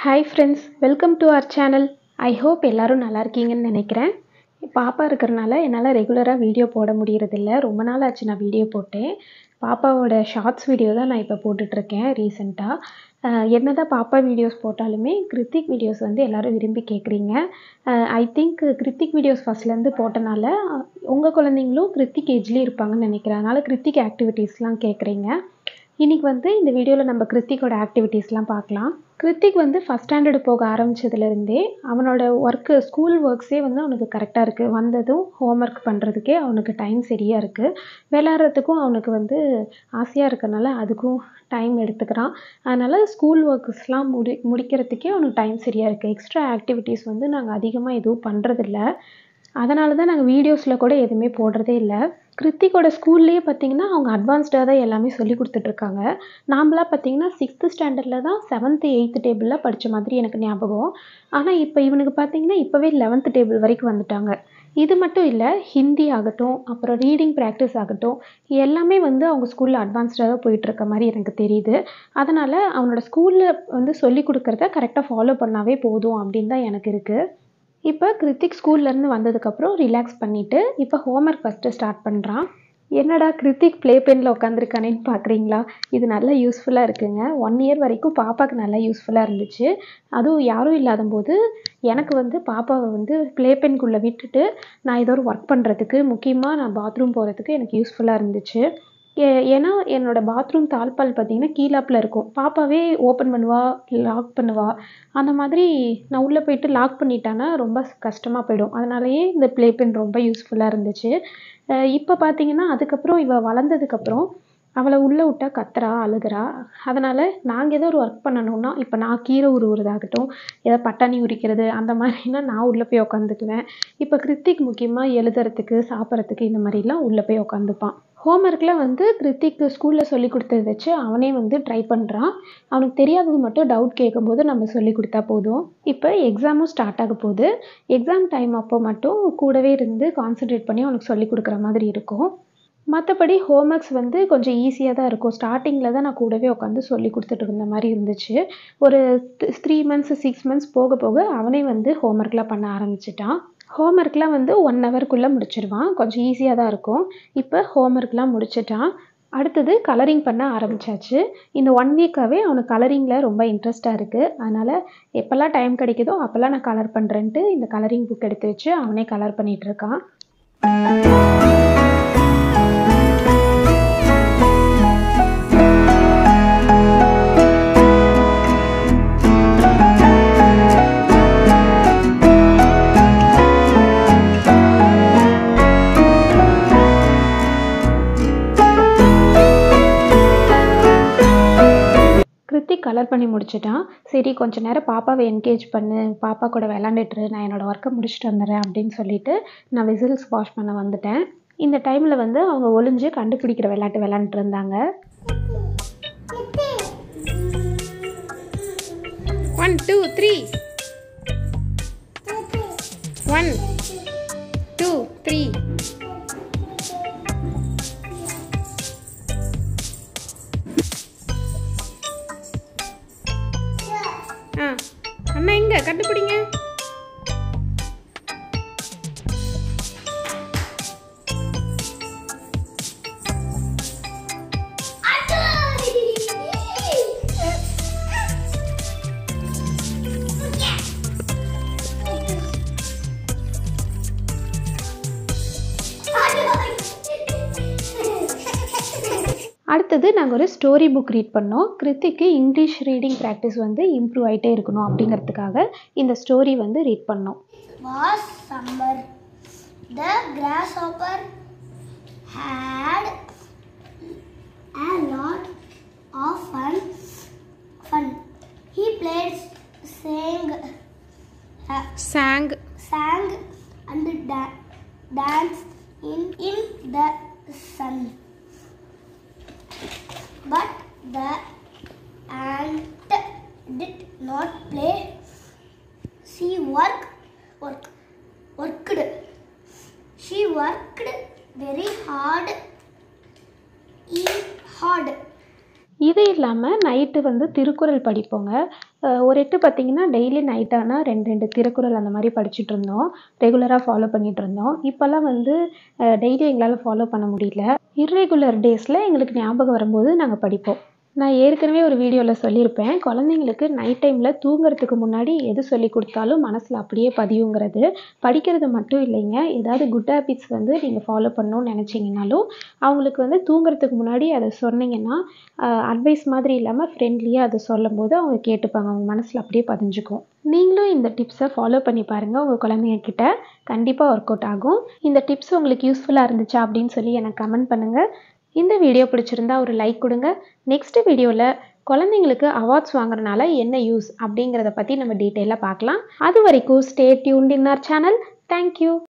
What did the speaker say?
Hi friends welcome to our channel I hope எல்லோரும் நல்லா இருக்கீங்கன்னு நினைக்கிறேன் பாப்பா இருக்கிறனால என்னால் ரெகுலராக வீடியோ போட முடியறதில்ல ரொம்ப நாள் ஆச்சு நான் வீடியோ போட்டேன் பாப்பாவோட ஷார்ட்ஸ் வீடியோ தான் நான் இப்போ போட்டுட்ருக்கேன் ரீசெண்டாக என்ன தான் பாப்பா வீடியோஸ் போட்டாலுமே கிருத்திக் வீடியோஸ் வந்து எல்லோரும் விரும்பி கேட்குறீங்க ஐ திங்க் கிருத்திக் வீடியோஸ் ஃபஸ்ட்லேருந்து போட்டனால உங்கள் குழந்தைங்களும் கிருத்திக் ஏஜ்லேயே இருப்பாங்கன்னு நினைக்கிறேன் அதனால் கிருத்திக் ஆக்டிவிட்டீஸ்லாம் கேட்குறீங்க இன்றைக்கி வந்து இந்த வீடியோவில் நம்ம கிருத்திக்கோட ஆக்டிவிட்டீஸ்லாம் பார்க்கலாம் கிருத்திக் வந்து ஃபஸ்ட் ஸ்டாண்டர்டு போக ஆரம்பித்ததுலேருந்தே அவனோட ஒர்க்கு ஸ்கூல் ஒர்க்ஸே வந்து அவனுக்கு கரெக்டாக இருக்குது வந்ததும் ஹோம்ஒர்க் பண்ணுறதுக்கே அவனுக்கு டைம் சரியாக இருக்குது விளாட்றதுக்கும் அவனுக்கு வந்து ஆசையாக இருக்கனால அதுக்கும் டைம் எடுத்துக்கிறான் அதனால் ஸ்கூல் ஒர்க்ஸ்லாம் முடி முடிக்கிறதுக்கே அவனுக்கு டைம் சரியாக இருக்குது எக்ஸ்ட்ரா ஆக்டிவிட்டீஸ் வந்து நாங்கள் அதிகமாக எதுவும் பண்ணுறதில்ல அதனால தான் நாங்கள் வீடியோஸில் கூட எதுவுமே போடுறதே இல்லை கிருத்திக்கோட ஸ்கூல்லேயே பார்த்தீங்கன்னா அவங்க அட்வான்ஸ்டாக தான் எல்லாமே சொல்லி கொடுத்துட்ருக்காங்க நாம்லாம் பார்த்தீங்கன்னா சிக்ஸ்த்து ஸ்டாண்டர்டில் தான் செவன்த்து எயித்து டேபிளில் படித்த மாதிரி எனக்கு ஞாபகம் ஆனால் இப்போ இவனுக்கு பார்த்தீங்கன்னா இப்போவே லெவன்த்து டேபிள் வரைக்கும் வந்துட்டாங்க இது மட்டும் இல்லை ஹிந்தி ஆகட்டும் அப்புறம் ரீடிங் ப்ராக்டிஸ் ஆகட்டும் எல்லாமே வந்து அவங்க ஸ்கூலில் அட்வான்ஸ்டாக தான் போயிட்டுருக்க மாதிரி எனக்கு தெரியுது அதனால் அவனோட ஸ்கூலில் வந்து சொல்லி கொடுக்குறத கரெக்டாக ஃபாலோ பண்ணாவே போதும் அப்படின்னு தான் எனக்கு இருக்குது இப்போ கிருத்திக் ஸ்கூல்லேருந்து வந்ததுக்கப்புறம் ரிலாக்ஸ் பண்ணிவிட்டு இப்போ ஹோம்ஒர்க் ஃபஸ்ட்டு ஸ்டார்ட் பண்ணுறான் என்னடா கிருத்திக் ப்ளே பெனில் உட்காந்துருக்கானேன்னு பார்க்குறீங்களா இது நல்லா யூஸ்ஃபுல்லாக இருக்குங்க ஒன் இயர் வரைக்கும் பாப்பாவுக்கு நல்லா யூஸ்ஃபுல்லாக இருந்துச்சு அதுவும் யாரும் இல்லாத போது எனக்கு வந்து பாப்பாவை வந்து ப்ளே பென்குள்ளே விட்டுட்டு நான் ஏதோ ஒரு ஒர்க் பண்ணுறதுக்கு முக்கியமாக நான் பாத்ரூம் போகிறதுக்கு எனக்கு யூஸ்ஃபுல்லாக இருந்துச்சு ஏ ஏன்னா என்னோடய பாத்ரூம் தாழ்பால் பார்த்திங்கன்னா கீழாப்பில் இருக்கும் பாப்பாவே ஓப்பன் பண்ணுவாள் லாக் பண்ணுவாள் அந்த மாதிரி நான் உள்ளே போயிட்டு லாக் பண்ணிட்டேன்னா ரொம்ப கஷ்டமாக போயிடும் அதனாலயே இந்த ப்ளே பென் ரொம்ப யூஸ்ஃபுல்லாக இருந்துச்சு இப்போ பார்த்தீங்கன்னா அதுக்கப்புறம் இவள் வளர்ந்ததுக்கப்புறம் அவளை உள்ளே விட்டா கத்துறா அழுகிறா அதனால் நாங்கள் ஏதோ ஒரு ஒர்க் பண்ணணும்னா இப்போ நான் கீரை உருவுறதாகட்டும் ஏதோ பட்டாணி உரிக்கிறது அந்த மாதிரினா நான் உள்ளே போய் உட்காந்துக்குவேன் இப்போ கிருத்திக் முக்கியமாக எழுதுறதுக்கு சாப்பிட்றதுக்கு இந்த மாதிரிலாம் உள்ளே போய் உட்காந்துப்பான் ஹோம்ஒர்க்கில் வந்து கிருத்திக்கு ஸ்கூலில் சொல்லி கொடுத்தது வச்சு அவனே வந்து ட்ரை பண்ணுறான் அவனுக்கு தெரியாதது மட்டும் டவுட் கேட்கும்போது நம்ம சொல்லி கொடுத்தா போதும் இப்போ எக்ஸாமும் ஸ்டார்ட் ஆக போகுது எக்ஸாம் டைம் அப்போ மட்டும் கூடவே இருந்து கான்சென்ட்ரேட் பண்ணி அவனுக்கு சொல்லி கொடுக்குற மாதிரி இருக்கும் மற்றபடி ஹோம்ஒர்க்ஸ் வந்து கொஞ்சம் ஈஸியாக தான் இருக்கும் ஸ்டார்டிங்கில் தான் நான் கூடவே உட்காந்து சொல்லி கொடுத்துட்டு இருந்த மாதிரி இருந்துச்சு ஒரு த்ரீ மந்த்ஸ் சிக்ஸ் மந்த்ஸ் போக போக அவனே வந்து ஹோம்ஒர்க்லாம் பண்ண ஆரம்பிச்சிட்டான் ஹோம்ஒர்க்லாம் வந்து ஒன் ஹவர்க்குள்ளே முடிச்சிடுவான் கொஞ்சம் ஈஸியாக தான் இருக்கும் இப்போ ஹோம்ஒர்க்லாம் முடிச்சிட்டான் அடுத்தது கலரிங் பண்ண ஆரம்பித்தாச்சு இந்த ஒன் வீக்காகவே அவனுக்கு கலரிங்கில் ரொம்ப இன்ட்ரெஸ்ட்டாக இருக்குது அதனால் எப்போல்லாம் டைம் கிடைக்குதோ அப்போல்லாம் நான் கலர் பண்ணுறேன்ட்டு இந்த கலரிங் புக் எடுத்து வச்சு அவனே கலர் பண்ணிகிட்ருக்கான் கிருத்திக் கலர் பண்ணி முடிச்சிட்டான் சரி கொஞ்ச நேரம் பாப்பாவை என்கேஜ் பண்ணு பாப்பா கூட விளாண்டுட்டு நான் என்னோடய ஒர்க்கை முடிச்சுட்டு வந்துடுறேன் அப்படின்னு சொல்லிட்டு நான் விசில்ஸ் வாஷ் பண்ண வந்துட்டேன் இந்த டைமில் வந்து அவங்க ஒளிஞ்சு கண்டுபிடிக்கிற விளையாட்டு விளாண்டுட்டு இருந்தாங்க one two three one two three ஆ அண்ணா எங்க கண்டுபிடிங்க அடுத்தது நாங்கள் ஒரு ஸ்டோரி புக் ரீட் பண்ணோம் கிருத்திக்கு இங்கிலீஷ் ரீடிங் ப்ராக்டிஸ் வந்து இம்ப்ரூவ் ஆகிட்டே இருக்கணும் அப்படிங்கிறதுக்காக இந்த ஸ்டோரி வந்து ரீட் பண்ணோம் was summer. The grasshopper had a lot of fun. Fun. He played, sang, uh, song sang, and da- danced in in the sun. But the ant did not play. She worked, work, worked. She worked very hard. E hard. இது இல்லாமல் night வந்து திருக்குறள் படிப்போங்க அஹ் ஒரு எட்டு பார்த்தீங்கன்னா daily night ஆனால் ரெண்டு ரெண்டு திருக்குறள் அந்த மாதிரி படிச்சுட்டு இருந்தோம் ரெகுலராக ஃபாலோ பண்ணிட்டு இருந்தோம் இப்போல்லாம் வந்து டெய்லி எங்களால் ஃபாலோ பண்ண முடியல இர்ரெகுலர் டேஸில் எங்களுக்கு ஞாபகம் வரும்போது நாங்கள் படிப்போம் நான் ஏற்கனவே ஒரு வீடியோவில் சொல்லியிருப்பேன் குழந்தைங்களுக்கு நைட் டைமில் தூங்குறதுக்கு முன்னாடி எது சொல்லி கொடுத்தாலும் மனசில் அப்படியே பதியுங்கிறது படிக்கிறது மட்டும் இல்லைங்க ஏதாவது குட் ஹேபிட்ஸ் வந்து நீங்கள் ஃபாலோ பண்ணணும்னு நினச்சிங்கனாலும் அவங்களுக்கு வந்து தூங்குறதுக்கு முன்னாடி அதை சொன்னீங்கன்னா அட்வைஸ் மாதிரி இல்லாமல் ஃப்ரெண்ட்லியாக அதை சொல்லும்போது அவங்க கேட்டுப்பாங்க அவங்க மனசில் அப்படியே பதிஞ்சுக்கும் நீங்களும் இந்த டிப்ஸை ஃபாலோ பண்ணி பாருங்கள் உங்கள் குழந்தைங்க கிட்ட கண்டிப்பாக ஒர்க் அவுட் ஆகும் இந்த டிப்ஸ் உங்களுக்கு யூஸ்ஃபுல்லாக இருந்துச்சா அப்படின்னு சொல்லி எனக்கு கமெண்ட் பண்ணுங்கள் இந்த வீடியோ பிடிச்சிருந்தா ஒரு லைக் கொடுங்க நெக்ஸ்ட் வீடியோவில் குழந்தைங்களுக்கு அவார்ட்ஸ் வாங்குறதுனால என்ன யூஸ் அப்படிங்கிறத பற்றி நம்ம டீட்டெயிலாக பார்க்கலாம் அது வரைக்கும் stay tuned in our channel thank you